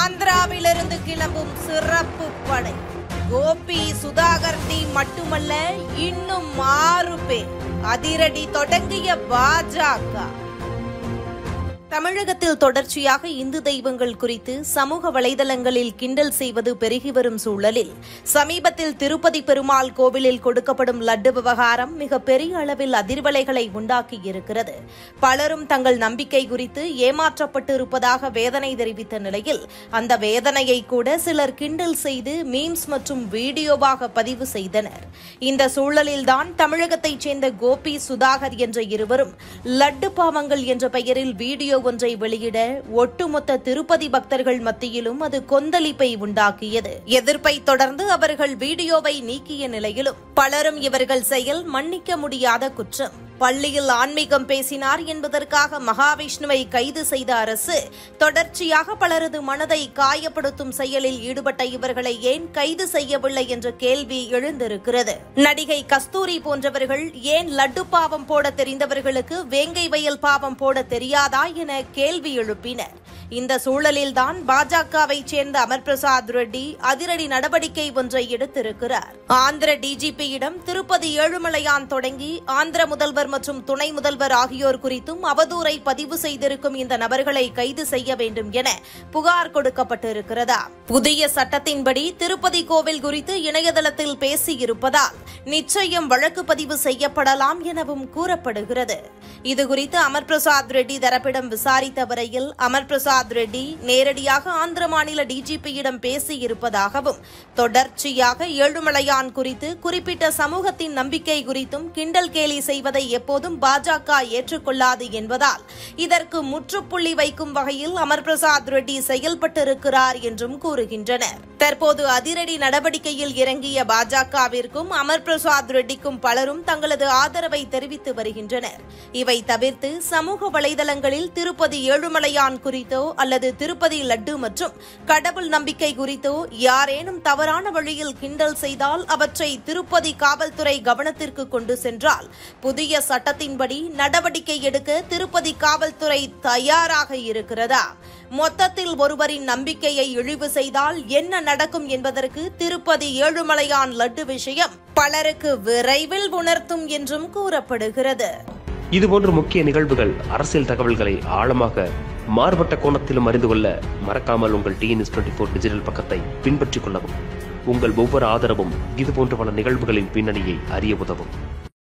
ஆந்திராவிலிருந்து கிளம்பும் சிறப்பு படை கோபி சுதாகர் டீம் மட்டுமல்ல இன்னும் ஆறு பேர் அதிரடி தொடங்கிய பாஜக தமிழகத்தில் தொடர்ச்சியாக இந்து தெய்வங்கள் குறித்து சமூக வலைதளங்களில் கிண்டல் செய்வது பெருகி வரும் சூழலில் சமீபத்தில் திருப்பதி பெருமாள் கோவிலில் கொடுக்கப்படும் லட்டு விவகாரம் மிக பெரிய அளவில் அதிர்வலைகளை உண்டாக்கியிருக்கிறது பலரும் தங்கள் நம்பிக்கை குறித்து ஏமாற்றப்பட்டு இருப்பதாக வேதனை தெரிவித்த நிலையில் அந்த வேதனையை கூட சிலர் கிண்டல் செய்து மீம்ஸ் மற்றும் வீடியோவாக பதிவு செய்தனர் இந்த சூழலில்தான் தமிழகத்தைச் சேர்ந்த கோபி சுதாகர் என்ற இருவரும் லட்டு பாவங்கள் என்ற பெயரில் வீடியோ ஒன்றை வெளியிட ஒட்டுமொத்த திருப்பதி பக்தர்கள் மத்தியிலும் அது கொந்தளிப்பை உண்டாக்கியது எதிர்ப்பை தொடர்ந்து அவர்கள் வீடியோவை நீக்கிய நிலையிலும் பலரும் இவர்கள் செயல் மன்னிக்க முடியாத குற்றம் பள்ளியில் ஆன்மீகம் பேசினார் என்பதற்காக மகாவிஷ்ணுவை கைது செய்த அரசு தொடர்ச்சியாக பலரது மனதை காயப்படுத்தும் செயலில் ஈடுபட்ட இவர்களை ஏன் கைது செய்யவில்லை என்ற கேள்வி எழுந்திருக்கிறது நடிகை கஸ்தூரி போன்றவர்கள் ஏன் லட்டு பாவம் போட தெரிந்தவர்களுக்கு வேங்கை வயல் பாவம் போட தெரியாதா என கேள்வி எழுப்பினர் இந்த சூழலில்தான் பாஜகவை சேர்ந்த அமர் பிரசாத் ரெட்டி அதிரடி நடவடிக்கை ஒன்றை எடுத்திருக்கிறார் ஆந்திர டிஜிபியிடம் திருப்பதி ஏழுமலையான் தொடங்கி ஆந்திர முதல்வர் மற்றும் துணை முதல்வர் ஆகியோர் குறித்தும் அவதூறை பதிவு செய்திருக்கும் இந்த நபர்களை கைது செய்ய வேண்டும் என புகார் கொடுக்கப்பட்டிருக்கிறதா புதிய சட்டத்தின்படி திருப்பதி கோவில் குறித்து இணையதளத்தில் பேசியிருப்பதால் நிச்சயம் வழக்கு பதிவு செய்யப்படலாம் எனவும் கூறப்படுகிறது இதுகுறித்து அமர் பிரசாத் ரெட்டி தரப்பிடம் விசாரித்த வரையில் அமர் பிரசாத் ரெட்டி நேரடியாக ஆந்திர மாநில டிஜிபியிடம் பேசியிருப்பதாகவும் தொடர்ச்சியாக ஏழுமலையான் குறித்து குறிப்பிட்ட சமூகத்தின் நம்பிக்கை குறித்தும் கிண்டல் கேலி செய்வதை எப்போதும் பாஜக ஏற்றுக்கொள்ளாது என்பதால் இதற்கு முற்றுப்புள்ளி வைக்கும் வகையில் அமர் பிரசாத் ரெட்டி செயல்பட்டிருக்கிறார் என்றும் கூறுகின்றனர் தற்போது அதிரடி நடவடிக்கையில் இறங்கிய பாஜகவிற்கும் அமர் பிரசாத் ரெட்டிக்கும் பலரும் தங்களது ஆதரவை தெரிவித்து வருகின்றனர் இவை தவிர்த்து சமூக வலைதளங்களில் திருப்பதி ஏழுமலையான் குறித்தோ அல்லது திருப்பதி லட்டு மற்றும் கடவுள் நம்பிக்கை குறித்தோ யாரேனும் தவறான வழியில் கிண்டல் செய்தால் அவற்றை திருப்பதி காவல்துறை கவனத்திற்கு கொண்டு சென்றால் புதிய சட்டத்தின்படி நடவடிக்கை எடுக்க திருப்பதி காவல்துறை தயாராக இருக்கிறதா மொத்தத்தில் ஒருவரின் நம்பிக்கையை இழிவு செய்தால் என்ன நடக்கும் என்பதற்கு திருப்பதி ஏழுமலையான் லட்டு விஷயம் பலருக்கு விரைவில் உணர்த்தும் என்றும் கூறப்படுகிறது இதுபோன்ற முக்கிய நிகழ்வுகள் அரசியல் தகவல்களை ஆழமாக மாறுபட்ட கோணத்திலும் அறிந்து கொள்ள மறக்காமல் உங்கள் டிஎன்எஸ் டுவெண்ட்டி ஃபோர் டிஜிட்டல் பக்கத்தை பின்பற்றிக் கொள்ளவும் உங்கள் ஒவ்வொரு ஆதரவும் இதுபோன்ற பல நிகழ்வுகளின் பின்னணியை அறிய உதவும்